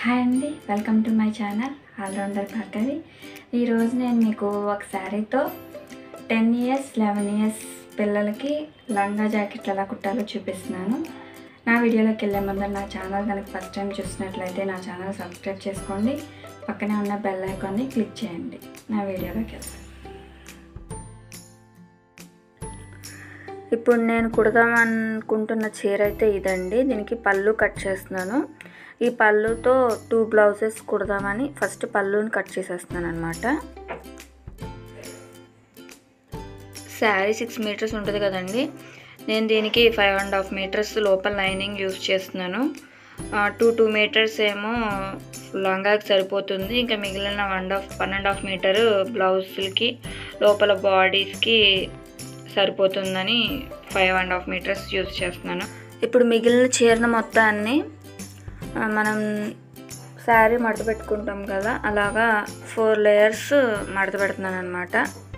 hi అండి welcome to my channel all rounder Bhargavi ఈరోజు నేను మీకు ఒక శారీతో టెన్ ఇయర్స్ లెవెన్ ఇయర్స్ పిల్లలకి లంగా జాకెట్లు ఎలా కుట్టాలో చూపిస్తున్నాను నా వీడియోలోకి వెళ్ళే ముందర నా ఛానల్ కనుక ఫస్ట్ టైం చూసినట్లయితే నా ఛానల్ సబ్స్క్రైబ్ చేసుకోండి పక్కనే ఉన్న బెల్ ఐకాన్ని క్లిక్ చేయండి నా వీడియోలోకి వెళ్తాను ఇప్పుడు నేను కుడదాం అనుకుంటున్న చీర అయితే ఇదండి దీనికి పళ్ళు కట్ చేస్తున్నాను ఈ పళ్ళుతో టూ బ్లౌజెస్ కుడదామని ఫస్ట్ పళ్ళుని కట్ చేసేస్తున్నాను అనమాట శారీ సిక్స్ మీటర్స్ ఉంటుంది కదండి నేను దీనికి ఫైవ్ అండ్ హాఫ్ మీటర్స్ లోపల లైనింగ్ యూస్ చేస్తున్నాను టూ టూ మీటర్స్ ఏమో లంగాకి సరిపోతుంది ఇంకా మిగిలిన one half one and half metre బ్లౌజులకి లోపల బాడీస్కి సరిపోతుందని five and half metres use చేస్తున్నాను ఇప్పుడు మిగిలిన చీరన మొత్తాన్ని మనం శారీ మడత పెట్టుకుంటాం కదా అలాగా ఫోర్ లేయర్స్ మడత పెడుతున్నాను అనమాట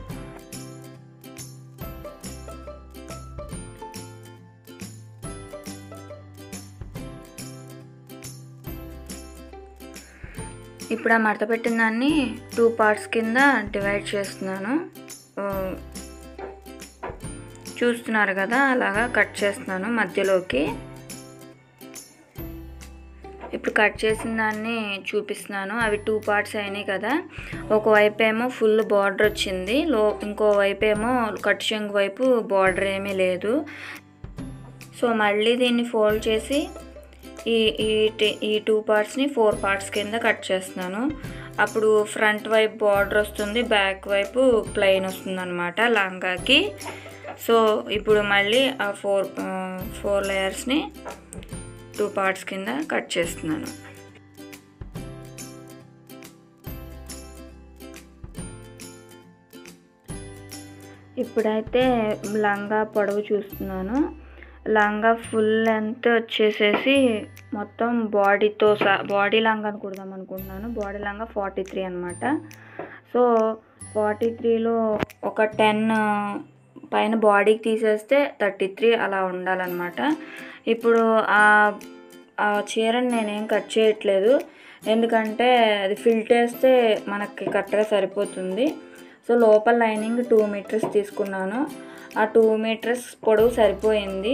ఇప్పుడు ఆ మడత పెట్టిన దాన్ని టూ పార్ట్స్ కింద డివైడ్ చేస్తున్నాను చూస్తున్నారు కదా అలాగా కట్ చేస్తున్నాను మధ్యలోకి ఇప్పుడు కట్ చేసిన దాన్ని చూపిస్తున్నాను అవి టూ పార్ట్స్ అయినాయి కదా ఒకవైపు ఏమో ఫుల్ బార్డర్ వచ్చింది లో ఇంకో వైపు ఏమో కట్ చెంగు వైపు బార్డర్ ఏమీ లేదు సో మళ్ళీ దీన్ని ఫోల్డ్ చేసి ఈ ఈ ఈ టూ పార్ట్స్ని ఫోర్ పార్ట్స్ కింద కట్ చేస్తున్నాను అప్పుడు ఫ్రంట్ వైపు బార్డర్ వస్తుంది బ్యాక్ వైపు ప్లెయిన్ వస్తుంది అనమాట లంగాకి సో ఇప్పుడు మళ్ళీ ఆ ఫోర్ ఫోర్ లేయర్స్ని టూ పార్ట్స్ కింద కట్ చేస్తున్నాను ఇప్పుడైతే లంగా పొడవు చూస్తున్నాను లంగా ఫుల్ లెంత్ వచ్చేసేసి మొత్తం బాడీతో సా బాడీ లంగాని కుడదాం అనుకుంటున్నాను బాడీ లంగా ఫార్టీ త్రీ అనమాట సో ఫార్టీ త్రీలో ఒక టెన్ పైన బాడీకి తీసేస్తే థర్టీ త్రీ అలా ఉండాలన్నమాట ఇప్పుడు ఆ చీరని నేనేం కట్ చేయట్లేదు ఎందుకంటే అది ఫిల్ చేస్తే మనకి కరెక్ట్గా సరిపోతుంది సో లోపల లైనింగ్ టూ మీటర్స్ తీసుకున్నాను ఆ టూ మీటర్స్ పొడవు సరిపోయింది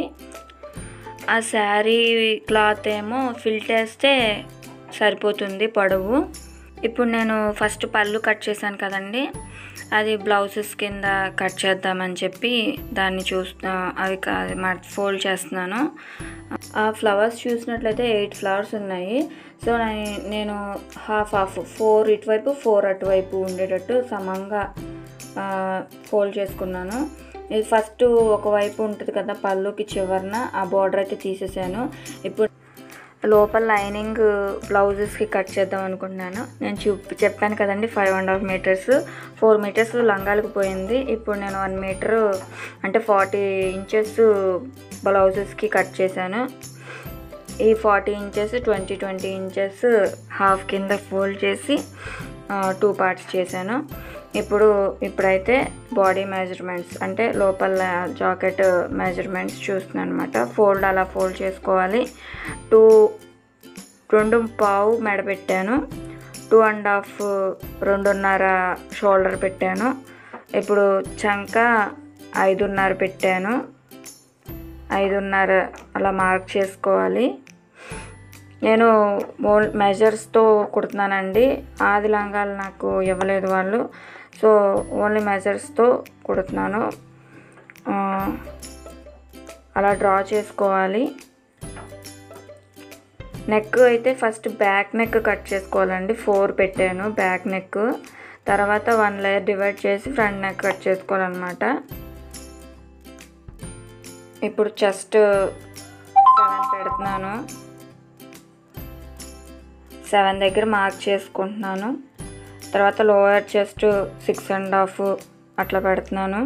ఆ శారీ క్లాత్ ఏమో ఫిల్ చేస్తే సరిపోతుంది పొడవు ఇప్పుడు నేను ఫస్ట్ పళ్ళు కట్ చేశాను కదండి అది బ్లౌజెస్ కింద కట్ చేద్దామని చెప్పి దాన్ని చూస్తా అవి ఫోల్డ్ చేస్తున్నాను ఆ ఫ్లవర్స్ చూసినట్లయితే ఎయిట్ ఫ్లవర్స్ ఉన్నాయి సో నేను హాఫ్ హాఫ్ ఫోర్ ఇటువైపు ఫోర్ అటువైపు ఉండేటట్టు సమంగా ఫోల్డ్ చేసుకున్నాను ఇది ఫస్ట్ ఒకవైపు ఉంటుంది కదా పళ్ళుకి చివరన ఆ బార్డర్ అయితే తీసేసాను ఇప్పుడు లోపల లైనింగ్ బ్లౌజెస్కి కట్ చేద్దాం అనుకుంటున్నాను నేను చూ చెప్పాను కదండి five and half metres four metres లంగాలకు పోయింది ఇప్పుడు నేను వన్ మీటరు అంటే ఫార్టీ ఇంచెస్ బ్లౌజెస్కి కట్ చేశాను ఈ forty inches twenty twenty inches half కింద ఫోల్డ్ చేసి టూ పార్ట్స్ చేశాను ఇప్పుడు ఇప్పుడైతే బాడీ మెజర్మెంట్స్ అంటే లోపల జాకెట్ మెజర్మెంట్స్ చూస్తున్నాను అనమాట ఫోల్డ్ అలా ఫోల్డ్ చేసుకోవాలి టూ రెండు పావు మెడ పెట్టాను టూ అండ్ హాఫ్ రెండున్నర షోల్డర్ పెట్టాను ఇప్పుడు చంక ఐదున్నర పెట్టాను ఐదున్నర అలా మార్క్ చేసుకోవాలి నేను మోల్ మెజర్స్తో కుడుతున్నానండి ఆది లంగాలు నాకు ఇవ్వలేదు వాళ్ళు సో ఓన్లీ మెజర్స్తో కుడుతున్నాను అలా డ్రా చేసుకోవాలి నెక్ అయితే ఫస్ట్ బ్యాక్ నెక్ కట్ చేసుకోవాలండి ఫోర్ పెట్టాను బ్యాక్ నెక్ తర్వాత వన్ లేయర్ డివైడ్ చేసి ఫ్రంట్ నెక్ కట్ చేసుకోవాలన్నమాట ఇప్పుడు చెస్ట్ సెవెన్ పెడుతున్నాను సెవెన్ దగ్గర మార్క్ చేసుకుంటున్నాను తర్వాత lower chest six and half అట్లా పెడుతున్నాను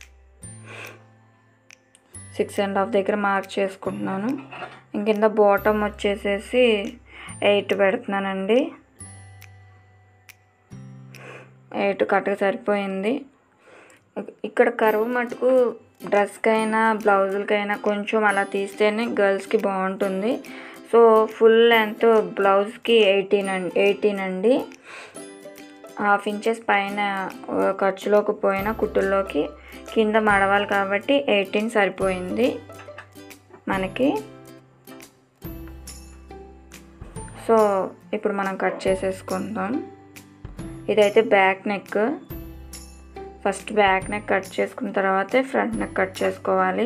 సిక్స్ అండ్ హాఫ్ దగ్గర మార్క్ చేసుకుంటున్నాను ఇంకింద బాటమ్ వచ్చేసేసి ఎయిట్ పెడుతున్నానండి ఎయిట్ కరెక్ట్గా సరిపోయింది ఇక్కడ కరువు మటుకు డ్రెస్కైనా బ్లౌజులకైనా కొంచెం అలా తీస్తేనే గర్ల్స్కి బాగుంటుంది సో ఫుల్ లెంత్ బ్లౌజ్కి ఎయిటీన్ అండి ఎయిటీన్ అండి హాఫ్ ఇంచెస్ పైన ఆ, ఖర్చులోకి పోయిన కుట్టుల్లోకి కింద మడవాలి కాబట్టి ఎయిటీన్ సరిపోయింది మనకి సో ఇప్పుడు మనం కట్ చేసేసుకుందాం ఇదైతే back neck first back neck cut చేసుకున్న తర్వాతే ఫ్రంట్ నెక్ కట్ చేసుకోవాలి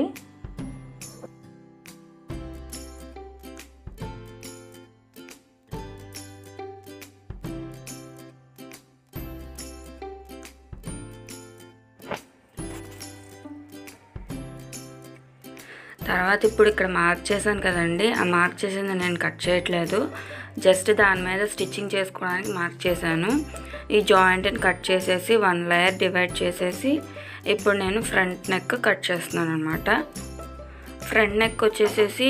తర్వాత ఇప్పుడు ఇక్కడ మార్క్ చేశాను కదండి ఆ మార్క్ చేసింది నేను కట్ చేయట్లేదు జస్ట్ దాని మీద స్టిచ్చింగ్ చేసుకోవడానికి మార్క్ చేశాను ఈ జాయింట్ని కట్ చేసేసి వన్ లేయర్ డివైడ్ చేసేసి ఇప్పుడు నేను ఫ్రంట్ నెక్ కట్ చేస్తున్నాను అనమాట ఫ్రంట్ నెక్ వచ్చేసేసి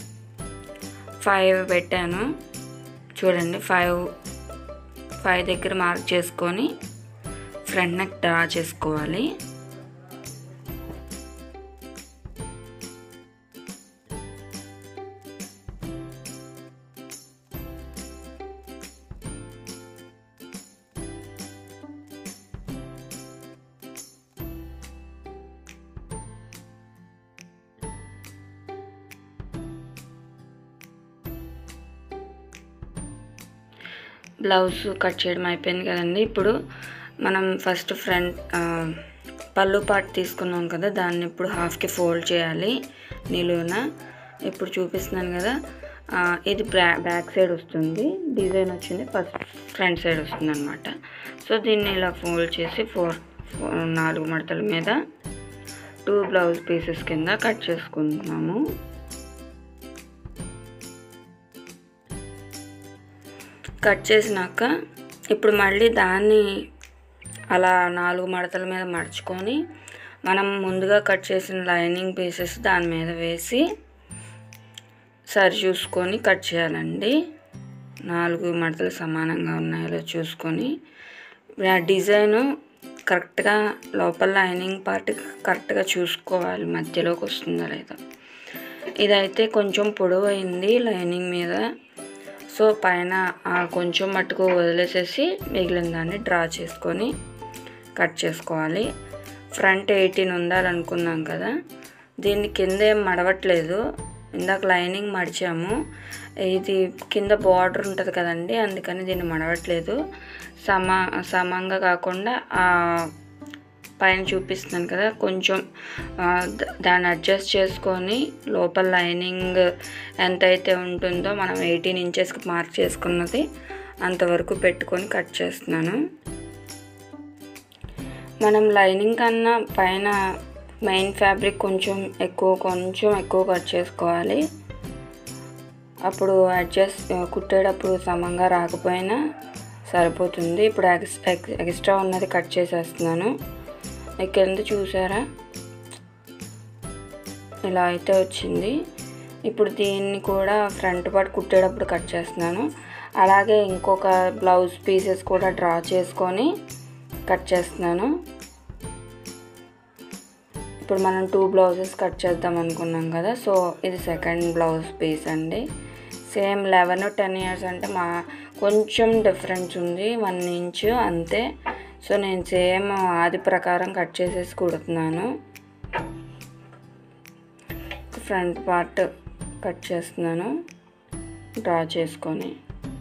ఫైవ్ పెట్టాను చూడండి ఫైవ్ ఫైవ్ దగ్గర మార్క్ చేసుకొని ఫ్రంట్ నెక్ డ్రా చేసుకోవాలి బ్లౌజ్ కట్ చేయడం అయిపోయింది కదండి ఇప్పుడు మనం ఫస్ట్ ఫ్రంట్ ఆ, పళ్ళు పార్ట్ తీసుకున్నాం కదా దాన్ని ఇప్పుడు హాఫ్కి ఫోల్డ్ చేయాలి నిలువున ఇప్పుడు చూపిస్తున్నాను కదా ఆ, ఇది బ్రా బ్యాక్ సైడ్ వస్తుంది డిజైన్ వచ్చింది ఫస్ట్ ఫ్రంట్ సైడ్ వస్తుంది అనమాట సో దీన్ని ఇలా ఫోల్డ్ చేసి ఫోర్ ఫోర్ నాలుగు మడతల మీద టూ బ్లౌజ్ పీసెస్ కింద కట్ చేసుకుంటున్నాము కట్ చేసినాక ఇప్పుడు మళ్ళీ దాన్ని అలా నాలుగు మడతల మీద మడుచుకొని మనం ముందుగా కట్ చేసిన లైనింగ్ పీసెస్ దాని మీద వేసి సరి చూసుకొని కట్ చేయాలండి నాలుగు మడతలు సమానంగా ఉన్నాయో చూసుకొని ఆ డిజైను కరెక్ట్గా లోపల లైనింగ్ పార్ట్ కరెక్ట్గా చూసుకోవాలి మధ్యలోకి వస్తుందా లేదా ఇదైతే కొంచెం పొడవు అయింది లైనింగ్ మీద సో పైన ఆ కొంచెం మట్టుకు వదిలేసేసి మిగిలిన దాన్ని డ్రా చేసుకొని కట్ చేసుకోవాలి ఫ్రంట్ ఎయిటీన్ ఉండాలనుకున్నాం కదా దీన్ని కింద ఏం మడవట్లేదు ఇందాక లైనింగ్ మడిచాము ఇది కింద బార్డర్ ఉంటుంది కదండి అందుకని దీన్ని మడవట్లేదు సమా సమంగా కాకుండా ఆ పైన చూపిస్తున్నాను కదా కొంచెం ఆ, ద- దాన్ని అడ్జస్ట్ చేసుకొని లోపల లైనింగ్ ఎంత అయితే ఉంటుందో మనం ఎయిటీన్ ఇంచెస్కి మార్క్ చేసుకున్నది అంతవరకు పెట్టుకొని కట్ చేస్తున్నాను మనం లైనింగ్ కన్నా పైన మెయిన్ ఫ్యాబ్రిక్ కొంచెం ఎక్కువ కొంచెం ఎక్కువ కట్ చేసుకోవాలి అప్పుడు అడ్జస్ట్ కుట్టేటప్పుడు సమంగా రాకపోయినా సరిపోతుంది ఇప్పుడు ఎక్స్ ఎక్స్- ఎక్స్ట్రా ఉన్నది కట్ చేసేస్తున్నాను ఈ కింద చూసారా ఇలా అయితే వచ్చింది ఇప్పుడు దీన్ని కూడా ఫ్రంట్ పార్ట్ కుట్టేటప్పుడు కట్ చేస్తున్నాను అలాగే ఇంకొక బ్లౌజ్ పీసెస్ కూడా డ్రా చేసుకొని కట్ చేస్తున్నాను ఇప్పుడు మనం టూ బ్లౌజెస్ కట్ చేద్దాం అనుకున్నాం కదా సో ఇది సెకండ్ బ్లౌజ్ పీస్ అండి సేమ్ లెవెన్ టెన్ ఇయర్స్ అంటే మా కొంచెం డిఫరెన్స్ ఉంది వన్ ఇంచ్ అంతే సో నేను సేమ్ ఆది ప్రకారం కట్ చేసేసి కుడుతున్నాను ఫ్రంట్ పార్ట్ కట్ చేస్తున్నాను డ్రా చేసుకొని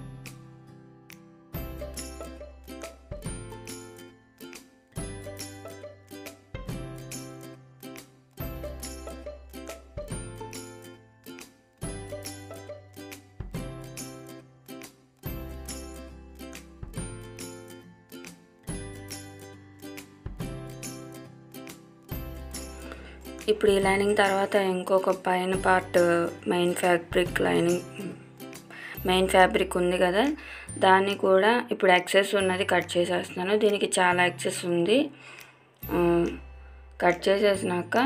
ఇప్పుడు ఈ లైనింగ్ తర్వాత ఇంకొక పైన part main fabric lining main fabric ఉంది కదా దాన్ని కూడా ఇప్పుడు ఎక్సెస్ ఉన్నది కట్ చేసేస్తున్నాను దీనికి చాలా ఎక్సెస్ ఉంది ఆ, కట్ చేసేసినాక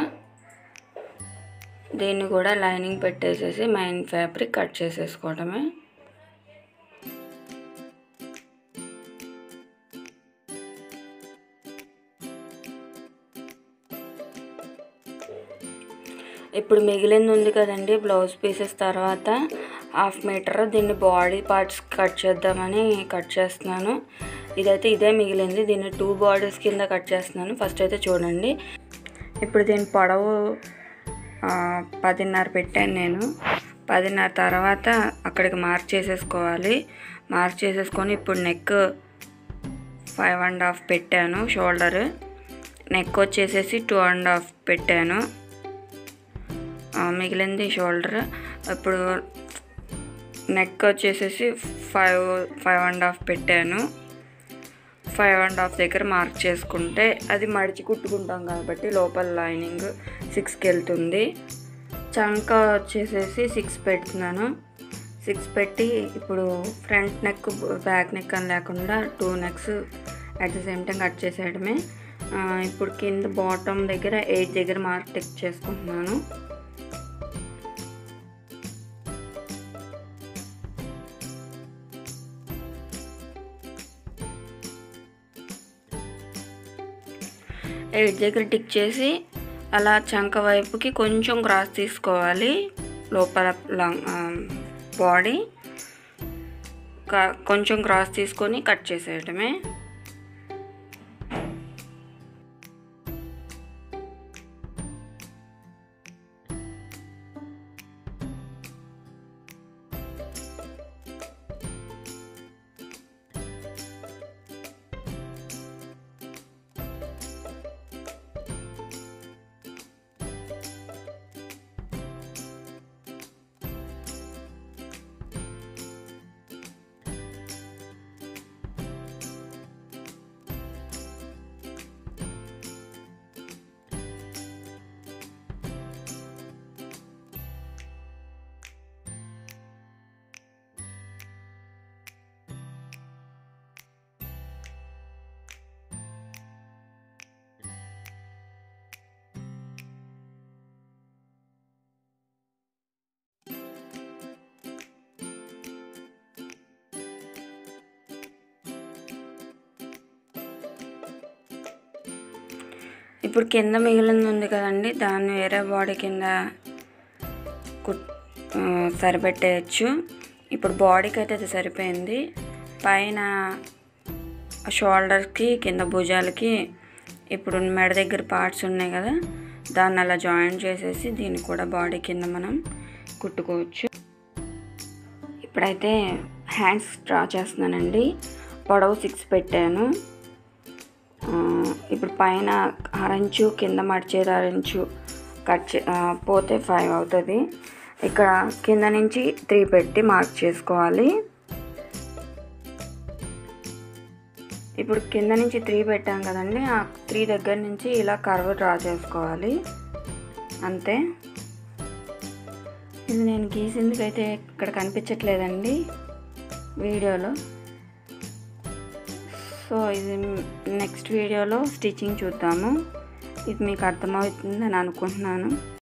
దీన్ని కూడా లైనింగ్ పెట్టేసేసి మెయిన్ ఫ్యాబ్రిక్ కట్ చేసేసుకోవడమే ఇప్పుడు మిగిలింది ఉంది కదండి బ్లౌజ్ పీసెస్ తర్వాత హాఫ్ మీటర్ దీన్ని బాడీ పార్ట్స్ కట్ చేద్దామని కట్ చేస్తున్నాను ఇదైతే ఇదే మిగిలింది దీన్ని టూ బాడీస్ కింద కట్ చేస్తున్నాను ఫస్ట్ అయితే చూడండి ఇప్పుడు దీని పొడవు ఆ, పదిన్నర పెట్టాను నేను పదిన్నర తర్వాత అక్కడికి మార్క్ చేసేసుకోవాలి మార్క్ చేసేసుకొని ఇప్పుడు నెక్ ఫైవ్ అండ్ హాఫ్ పెట్టాను షోల్డర్ నెక్ వచ్చేసేసి టూ అండ్ హాఫ్ పెట్టాను ఆ, మిగిలింది షోల్డర్ ఇప్పుడు నెక్ వచ్చేసేసి ఫైవ్ ఫైవ్ అండ్ హాఫ్ పెట్టాను ఫైవ్ అండ్ హాఫ్ దగ్గర మార్క్ చేసుకుంటే అది మడిచి కుట్టుకుంటాం కాబట్టి లోపల లైనింగ్ సిక్స్కి వెళ్తుంది చంక వచ్చేసేసి సిక్స్ పెడుతున్నాను సిక్స్ పెట్టి ఇప్పుడు ఫ్రంట్ నెక్ బ్యాక్ నెక్ అని లేకుండా two necks at the same time cut చేసేయడమే ఆ, ఇప్పుడు కింద బాటమ్ దగ్గర ఎయిట్ దగ్గర మార్క్ టెక్ చేసుకుంటున్నాను ఎయిట్ దగ్గర టిక్ చేసి అలా చంక వైపుకి కొంచెం క్రాస్ తీసుకోవాలి లోపల లాంగ్ బాడీ కొంచెం క్రాస్ తీసుకొని కట్ చేసేయటమే ఇప్పుడు కింద మిగిలింది ఉంది కదండి దాన్ని వేరే బాడీ కింద కుట్ ఆ, సరిపెట్టేయచ్చు ఇప్పుడు బాడీకి అయితే అది సరిపోయింది పైన షోల్డర్కి కింద భుజాలకి ఇప్పుడు మెడ దగ్గర పార్ట్స్ ఉన్నాయి కదా దాన్ని అలా జాయిన్ చేసేసి దీన్ని కూడా బాడీ కింద మనం కుట్టుకోవచ్చు ఇప్పుడైతే హ్యాండ్స్ డ్రా చేస్తున్నానండి పొడవు సిక్స్ పెట్టాను ఆ, ఇప్పుడు పైన అరంచు కింద మడిచేది అరంచు కట్ చే ఆ, పోతే ఫైవ్ అవుతుంది ఇక్కడ కింద నుంచి త్రీ పెట్టి మార్క్ చేసుకోవాలి ఇప్పుడు కింద నుంచి త్రీ పెట్టాం కదండి ఆ త్రీ దగ్గర నుంచి ఇలా కర్వ్ డ్రా చేసుకోవాలి అంతే ఇది నేను గీసిందుకైతే ఇక్కడ కనిపించట్లేదండి వీడియోలో సో ఇది నెక్స్ట్ వీడియోలో స్టిచ్చింగ్ చూద్దాము ఇది మీకు అర్థమవుతుందని అనుకుంటున్నాను